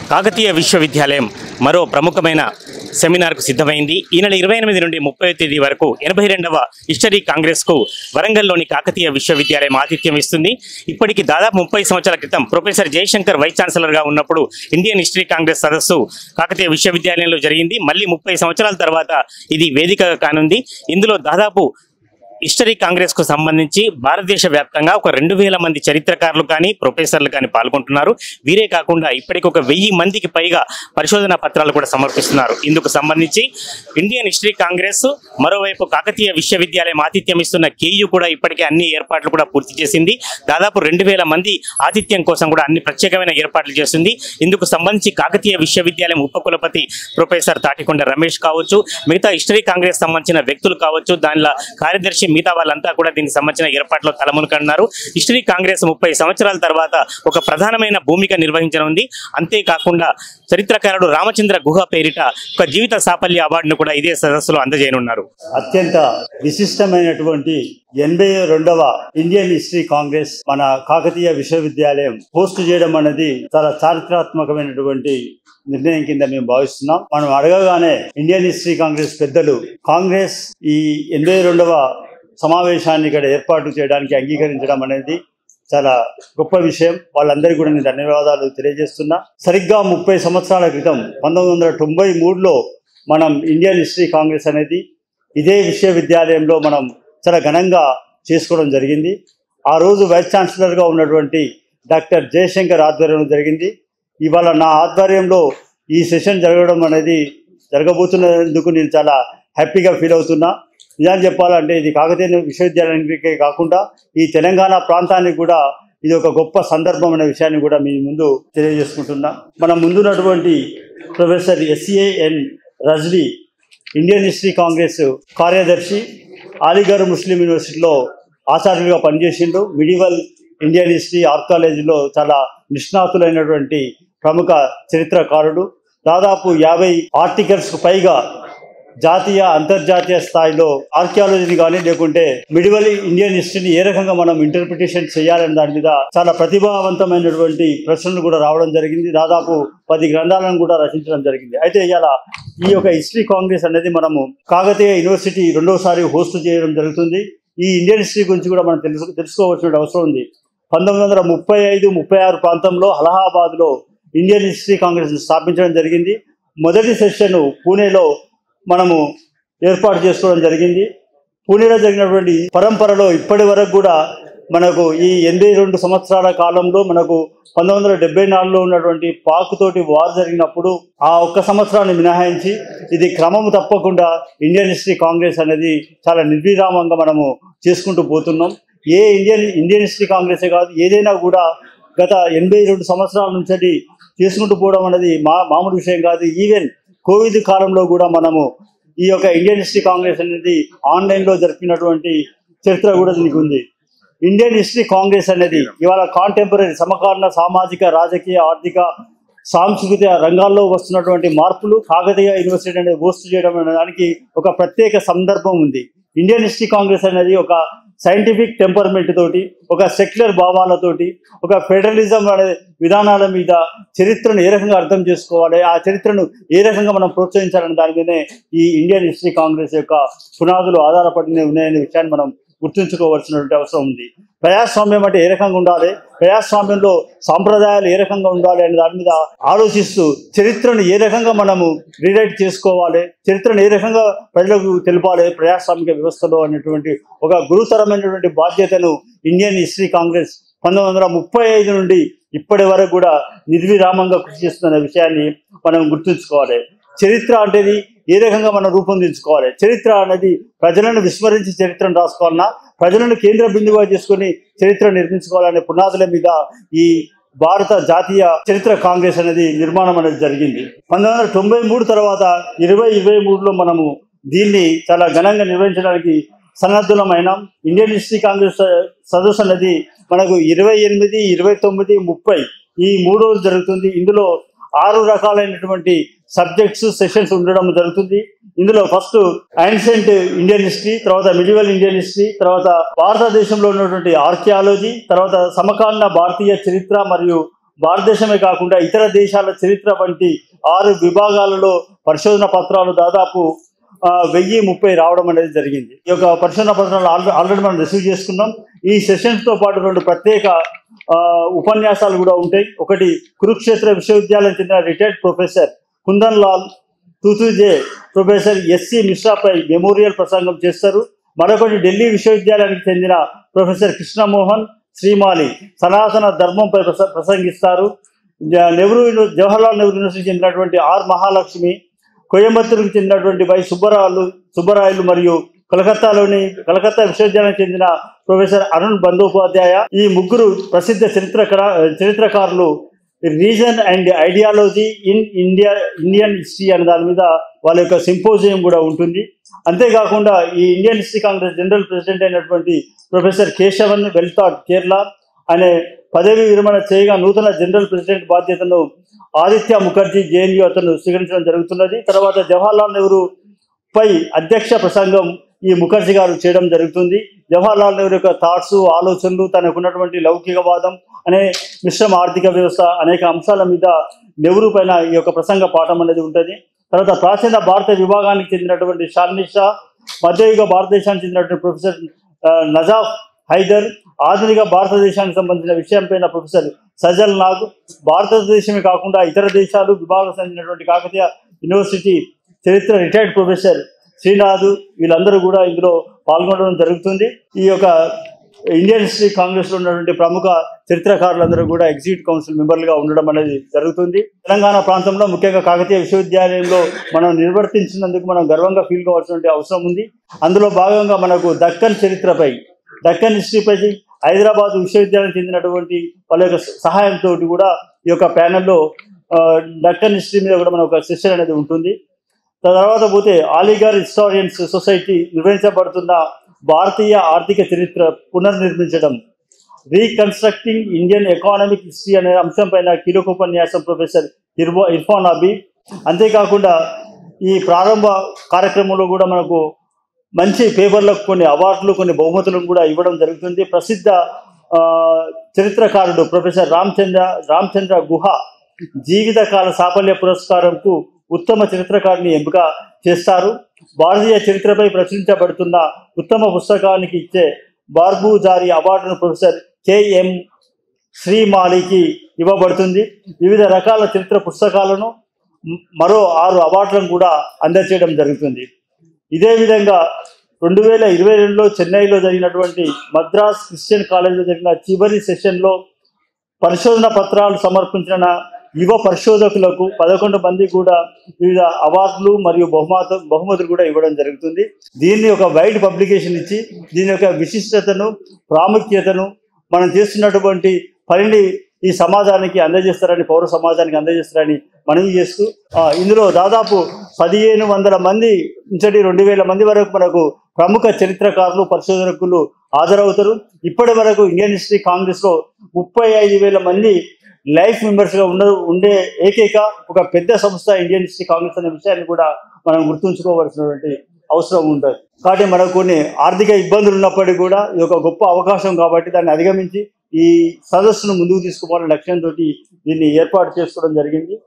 కాకతీయ విశ్వవిద్యాలయం మరో ప్రముఖమైన సెమినార్కు సిద్ధమైంది ఈ నెల ఇరవై ఎనిమిది నుండి ముప్పై తేదీ వరకు ఎనభై రెండవ హిస్టరీ కాంగ్రెస్కు వరంగల్లోని కాకతీయ విశ్వవిద్యాలయం ఆతిథ్యం ఇస్తుంది ఇప్పటికి దాదాపు ముప్పై సంవత్సరాల క్రితం ప్రొఫెసర్ జయశంకర్ వైస్ ఛాన్సలర్గా ఉన్నప్పుడు ఇండియన్ హిస్టరీ కాంగ్రెస్ సదస్సు కాకతీయ విశ్వవిద్యాలయంలో జరిగింది మళ్ళీ ముప్పై సంవత్సరాల తర్వాత ఇది వేదిక కానుంది ఇందులో దాదాపు హిస్టరీ కాంగ్రెస్ కు సంబంధించి భారతదేశ వ్యాప్తంగా ఒక రెండు వేల మంది చరిత్రకారులు కానీ ప్రొఫెసర్లు కానీ పాల్గొంటున్నారు వీరే కాకుండా ఇప్పటికి ఒక వెయ్యి మందికి పైగా పరిశోధన పత్రాలు కూడా సమర్పిస్తున్నారు ఇందుకు సంబంధించి ఇండియన్ హిస్టరీ కాంగ్రెస్ మరోవైపు కాకతీయ విశ్వవిద్యాలయం ఆతిథ్యం ఇస్తున్న కేయు కూడా ఇప్పటికే అన్ని ఏర్పాట్లు కూడా పూర్తి చేసింది దాదాపు రెండు వేల మంది ఆతిథ్యం కోసం కూడా అన్ని ప్రత్యేకమైన ఏర్పాట్లు చేస్తుంది ఇందుకు సంబంధించి కాకతీయ విశ్వవిద్యాలయం ఉపకులపతి ప్రొఫెసర్ తాటికొండ రమేష్ కావచ్చు మిగతా హిస్టరీ కాంగ్రెస్ సంబంధించిన వ్యక్తులు కావచ్చు దానిలో కార్యదర్శి మిగతా వాళ్ళంతా కూడా దీనికి సంబంధించిన ఏర్పాట్లో తలమునుకన్నారు హిస్టరీ కాంగ్రెస్ ముప్పై సంవత్సరాల తర్వాత ఒక ప్రధానమైన భూమిక నిర్వహించనుంది అంతేకాకుండా చరిత్రకారుడు రామచంద్ర గుహ పేరిట ఒక జీవిత సాఫల్య అవార్డును కూడా ఇదే సదస్సులో అందజేయనున్నారు అత్యంత విశిష్టమైనటువంటి ఎనభై రెండవ ఇండియన్ హిస్టరీ కాంగ్రెస్ మన కాకతీయ విశ్వవిద్యాలయం హోస్ట్ చేయడం అనేది చాలా చారిత్రాత్మకమైనటువంటి నిర్ణయం కింద మేము భావిస్తున్నాం మనం అడగగానే ఇండియన్ హిస్టరీ కాంగ్రెస్ పెద్దలు కాంగ్రెస్ ఈ ఎనభై రెండవ సమావేశాన్ని ఇక్కడ ఏర్పాటు చేయడానికి అంగీకరించడం అనేది చాలా గొప్ప విషయం వాళ్ళందరికీ కూడా నేను ధన్యవాదాలు తెలియజేస్తున్నా సరిగ్గా ముప్పై సంవత్సరాల క్రితం పంతొమ్మిది వందల తొంభై మూడులో మనం ఇండియన్ హిస్టరీ కాంగ్రెస్ అనేది ఇదే విశ్వవిద్యాలయంలో మనం చాలా ఘనంగా చేసుకోవడం జరిగింది ఆ రోజు వైస్ ఛాన్సలర్గా ఉన్నటువంటి డాక్టర్ జయశంకర్ ఆధ్వర్యంలో జరిగింది ఇవాళ నా ఆధ్వర్యంలో ఈ సెషన్ జరగడం అనేది జరగబోతున్నందుకు నేను చాలా హ్యాపీగా ఫీల్ అవుతున్నా నిజాన్ని చెప్పాలంటే ఇది కాకతీయ విశ్వవిద్యాలయానికే కాకుండా ఈ తెలంగాణ ప్రాంతానికి కూడా ఇది ఒక గొప్ప సందర్భం అనే విషయాన్ని కూడా మీ ముందు తెలియజేసుకుంటున్నా మన ముందున్నటువంటి professor S A N Rizvi Indian history congress కార్యదర్శి అలీగఢ్ ముస్లిం యూనివర్సిటీలో ఆచార్యులుగా పనిచేసిండు మిడివల్ ఇండియన్ హిస్టరీ ఆర్కాలజీలో చాలా నిష్ణాతులైనటువంటి ప్రముఖ చరిత్రకారుడు దాదాపు యాభై ఆర్టికల్స్కు పైగా జాతీయ అంతర్జాతీయ స్థాయిలో ఆర్కియాలజీని కానీ లేకుంటే మిడివల్ ఇండియన్ హిస్టరీని ఏ రకంగా మనం ఇంటర్ప్రిటేషన్ చేయాలనే దాని మీద చాలా ప్రతిభావంతమైనటువంటి ప్రశ్నలు కూడా రావడం జరిగింది దాదాపు పది గ్రంథాలను కూడా రచించడం జరిగింది అయితే ఇవాళ ఈ యొక్క హిస్టరీ కాంగ్రెస్ అనేది మనము కాకతీయ యూనివర్సిటీ రెండోసారి హోస్ట్ చేయడం జరుగుతుంది ఈ ఇండియన్ హిస్టరీ గురించి కూడా మనం తెలుసు తెలుసుకోవాల్సిన అవసరం ఉంది పంతొమ్మిది వందల ముప్పై ఐదు ముప్పై ఆరు ప్రాంతంలో అలహాబాద్లో ఇండియన్ హిస్టరీ కాంగ్రెస్ స్థాపించడం జరిగింది మొదటి సెషన్ పూణేలో మనము ఏర్పాటు చేసుకోవడం జరిగింది పూణేలో జరిగినటువంటి పరంపరలో ఇప్పటి వరకు కూడా మనకు ఈ ఎనభై రెండు సంవత్సరాల కాలంలో మనకు పంతొమ్మిది వందల డెబ్బై నాలుగులో ఉన్నటువంటి పాకుతోటి వార్ జరిగినప్పుడు ఆ ఒక్క సంవత్సరాన్ని మినహాయించి ఇది క్రమము తప్పకుండా ఇండియన్ హిస్టరీ కాంగ్రెస్ అనేది చాలా నిర్విరామంగా మనము చేసుకుంటూ పోతున్నాం ఏ ఇండియన్ ఇండియన్ హిస్టరీ కాంగ్రెసే కాదు ఏదైనా కూడా గత ఎనభై రెండు సంవత్సరాల నుంచి చేసుకుంటూ పోవడం అనేది మా మామూలు విషయం కాదు ఈవెన్ కోవిడ్ కాలంలో కూడా మనము ఈ యొక్క ఇండియన్ హిస్టరీ కాంగ్రెస్ అనేది ఆన్లైన్లో జరిపినటువంటి చరిత్ర కూడా దీనికి ఉంది ఇండియన్ హిస్టరీ కాంగ్రెస్ అనేది ఇవాళ కాంటెంపరీ సమకాలీన సామాజిక రాజకీయ ఆర్థిక సాంస్కృతిక రంగాల్లో వస్తున్నటువంటి మార్పులు కాకతీయ యూనివర్సిటీ అనేది హోస్ట్ చేయడం అనే దానికి ఒక ప్రత్యేక సందర్భం ఉంది ఇండియన్ హిస్టరీ కాంగ్రెస్ అనేది ఒక సైంటిఫిక్ టెంపర్మెంట్ తోటి ఒక సెక్యులర్ భావాలతోటి ఒక ఫెడరలిజం అనే విధానాల మీద చరిత్రను ఏ రకంగా అర్థం చేసుకోవాలి ఆ చరిత్రను ఏ రకంగా మనం ప్రోత్సహించాలనే దాని మీదనే ఈ ఇండియన్ హిస్టరీ కాంగ్రెస్ యొక్క పునాదులు ఆధారపడి ఉన్నాయనే విషయాన్ని మనం గుర్తుంచుకోవాల్సినటువంటి అవసరం ఉంది ప్రజాస్వామ్యం అంటే ఏ రకంగా ఉండాలి ప్రజాస్వామ్యంలో సాంప్రదాయాలు ఏ రకంగా ఉండాలి అనే దాని మీద ఆలోచిస్తూ చరిత్రను ఏ రకంగా మనము రీరైట్ చేసుకోవాలి చరిత్రను ఏ రకంగా ప్రజలకు తెలపాలి ప్రజాస్వామిక వ్యవస్థలో అనేటువంటి ఒక గురుతరమైనటువంటి బాధ్యతను ఇండియన్ హిస్టరీ కాంగ్రెస్ పంతొమ్మిది వందల ముప్పై ఐదు నుండి ఇప్పటి వరకు కూడా నిర్విరామంగా కృషి చేస్తున్న విషయాన్ని మనం గుర్తుంచుకోవాలి చరిత్ర అంటేది ఏ రకంగా మనం రూపొందించుకోవాలి చరిత్ర అనేది ప్రజలను విస్మరించి చరిత్రను రాసుకోవాలన్నా ప్రజలను కేంద్ర బిందువుగా చేసుకొని చరిత్ర నిర్మించుకోవాలనే పునాదుల మీద ఈ భారత జాతీయ చరిత్ర కాంగ్రెస్ అనేది నిర్మాణం అనేది జరిగింది పంతొమ్మిది వందల తొంభై మూడు తర్వాత ఇరవై ఇరవై మూడులో మనము దీన్ని చాలా ఘనంగా నిర్వహించడానికి సన్నద్ధులమైన ఇండియన్ హిస్టరీ కాంగ్రెస్ సదస్సు అనేది మనకు ఇరవై ఎనిమిది ఇరవై తొమ్మిది ముప్పై ఈ మూడు రోజులు జరుగుతుంది ఇందులో ఆరు రకాలైనటువంటి సబ్జెక్ట్స్ సెషన్స్ ఉండడం జరుగుతుంది ఇందులో ఫస్ట్ యాన్షియంట్ ఇండియన్ హిస్టరీ తర్వాత మిడివల్ ఇండియన్ హిస్టరీ తర్వాత భారతదేశంలో ఉన్నటువంటి ఆర్కియాలజీ తర్వాత సమకాలీన భారతీయ చరిత్ర మరియు భారతదేశమే కాకుండా ఇతర దేశాల చరిత్ర వంటి ఆరు విభాగాలలో పరిశోధన పత్రాలు దాదాపు ఆ, వెయ్యి ముప్పై రావడం అనేది జరిగింది ఈ యొక్క పరిశోధన పత్రాలు ఆల్రెడీ ఆల్రెడీ మనం రిసీవ్ చేసుకున్నాం ఈ సెషన్స్ తో పాటు రెండు ప్రత్యేక ఆ, ఉపన్యాసాలు కూడా ఉంటాయి ఒకటి కురుక్షేత్ర విశ్వవిద్యాలయం చెందిన retired professor Kundan Lal Tuteja professor S C మిశ్రాపై మెమోరియల్ ప్రసంగం చేస్తారు మరొకటి ఢిల్లీ విశ్వవిద్యాలయానికి చెందిన ప్రొఫెసర్ కృష్ణమోహన్ శ్రీమాలి సనాతన ధర్మంపై ప్రస- ప్రసంగిస్తారు జ- నెహ్రూ యూని- జవహర్లాల్ నెహ్రూ యూనివర్సిటీకి చెందినటువంటి ఆర్ మహాలక్ష్మి కోయంబత్తూరుకు చెందినటువంటి వై సుబ్బరాలు సుబ్బరాయలు మరియు కలకత్తాలోని కలకత్తా విశ్వవిద్యాలయానికి చెందిన ప్రొఫెసర్ అరుణ్ బందోపాధ్యాయ ఈ ముగ్గురు ప్రసిద్ధ చరిత్రకర చరిత్రకారులు reason and ideology in India Indian history అనే దాని మీద వాళ్ళ యొక్క సింపోజియం కూడా ఉంటుంది అంతేకాకుండా ఈ Indian history congress general president అయినటువంటి ప్రొఫెసర్ కేశవన్ వెల్తాడ్ కేరళ అనే పదవి విరమణ చేయగా నూతన జనరల్ ప్రెసిడెంట్ బాధ్యతను ఆదిత్య ముఖర్జీ జేఎన్యూ అతను స్వీకరించడం జరుగుతున్నది తర్వాత జవహర్లాల్ నెహ్రూ పై అధ్యక్ష ప్రసంగం ఈ ముఖర్జీ గారు చేయడం జరుగుతుంది జవహర్లాల్ నెహ్రూ యొక్క థాట్స్ ఆలోచనలు తనకు ఉన్నటువంటి లౌకికవాదం అనే మిశ్రమ ఆర్థిక వ్యవస్థ అనేక అంశాల మీద నెహ్రూ పైన ఈ యొక్క ప్రసంగ పాఠం అనేది ఉంటుంది తర్వాత ప్రాచీన భారత విభాగానికి చెందినటువంటి షార్ని షా మధ్యయుగ భారతదేశానికి చెందినటువంటి ప్రొఫెసర్ ఆ, నజాఫ్ హైదర్ ఆధునిక భారతదేశానికి సంబంధించిన విషయంపైన ప్రొఫెసర్ సజల్ నాగ్ భారతదేశమే కాకుండా ఇతర దేశాలు విభాగం చెందినటువంటి కాకతీయ యూనివర్సిటీ చరిత్ర రిటైర్డ్ ప్రొఫెసర్ శ్రీనాథ్ వీళ్ళందరూ కూడా ఇందులో పాల్గొనడం జరుగుతుంది ఈ యొక్క ఇండియన్ హిస్టరీ కాంగ్రెస్ లో ఉన్నటువంటి ప్రముఖ చరిత్రకారులందరూ కూడా ఎగ్జిక్యూటివ్ కౌన్సిల్ మెంబర్లుగా ఉండడం అనేది జరుగుతుంది తెలంగాణ ప్రాంతంలో ముఖ్యంగా కాకతీయ విశ్వవిద్యాలయంలో మనం నిర్వర్తించినందుకు మనం గర్వంగా ఫీల్ కావాల్సిన అవసరం ఉంది అందులో భాగంగా మనకు దక్కన్ చరిత్రపై దక్కన్ హిస్టరీపై హైదరాబాద్ విశ్వవిద్యాలయం చెందినటువంటి వాళ్ళ యొక్క సహాయంతో కూడా ఈ యొక్క ప్యానెల్లో ఆ, దక్కన్ హిస్టరీ మీద కూడా మన ఒక సెషన్ అనేది ఉంటుంది తర్వాత పోతే ఆలిగర్ హిస్టారియన్స్ సొసైటీ నిర్వహించబడుతున్న భారతీయ ఆర్థిక చరిత్ర పునర్నిర్మించడం రీకన్స్ట్రక్టింగ్ ఇండియన్ ఎకానమిక్ హిస్టరీ అనే అంశం పైన కీలకోపన్యాసం ప్రొఫెసర్ ఇర్వా ఇర్ఫాన్ అబీ అంతేకాకుండా ఈ ప్రారంభ కార్యక్రమంలో కూడా మనకు మంచి పేపర్లకు కొన్ని అవార్డులు కొన్ని బహుమతులను కూడా ఇవ్వడం జరుగుతుంది ప్రసిద్ధ ఆ, చరిత్రకారుడు ప్రొఫెసర్ రామచంద్ర రామచంద్ర గుహ జీవితకాల సాఫల్య పురస్కారంకు ఉత్తమ చరిత్రకారుని ఎంపిక చేస్తారు భారతీయ చరిత్రపై ప్రచురించబడుతున్న ఉత్తమ పుస్తకానికి ఇచ్చే బార్బూజారి అవార్డును ప్రొఫెసర్ కెఎం శ్రీమాలికి ఇవ్వబడుతుంది వివిధ రకాల చరిత్ర పుస్తకాలను మ్- మరో ఆరు అవార్డులను కూడా అందజేయడం జరుగుతుంది ఇదే విధంగా రెండు వేల ఇరవై రెండులో చెన్నైలో జరిగినటువంటి మద్రాస్ క్రిస్టియన్ కాలేజీలో జరిగిన చివరి సెషన్లో పరిశోధన పత్రాలు సమర్పించిన యువ పరిశోధకులకు పదకొండు మంది కూడా వివిధ అవార్డులు మరియు బహుమత బహుమతులు కూడా ఇవ్వడం జరుగుతుంది దీన్ని ఒక వైడ్ పబ్లికేషన్ ఇచ్చి దీని యొక్క విశిష్టతను ప్రాముఖ్యతను మనం చేస్తున్నటువంటి పనిని ఈ సమాజానికి అందజేస్తారని పౌర సమాజానికి అందజేస్తారని మనవి చేస్తూ ఆ, ఇందులో దాదాపు పదిహేను వందల మంది నుంచి రెండు వేల మంది వరకు మనకు ప్రముఖ చరిత్రకారులు పరిశోధకులు హాజరవుతారు ఇప్పటి వరకు ఇండియన్ హిస్టరీ కాంగ్రెస్ లో ముప్పై ఐదు వేల మంది లైఫ్ మెంబర్స్ గా ఉన్న ఉండే ఏకైక ఒక పెద్ద సంస్థ ఇండియన్ హిస్టరీ కాంగ్రెస్ అనే విషయాన్ని కూడా మనం గుర్తుంచుకోవాల్సినటువంటి అవసరం ఉంటుంది కాబట్టి మనకు కొన్ని ఆర్థిక ఇబ్బందులు ఉన్నప్పటికీ కూడా ఇది ఒక గొప్ప అవకాశం కాబట్టి దాన్ని అధిగమించి ఈ సదస్సును ముందుకు తీసుకుపోవాలనే లక్ష్యంతో దీన్ని ఏర్పాటు చేసుకోవడం జరిగింది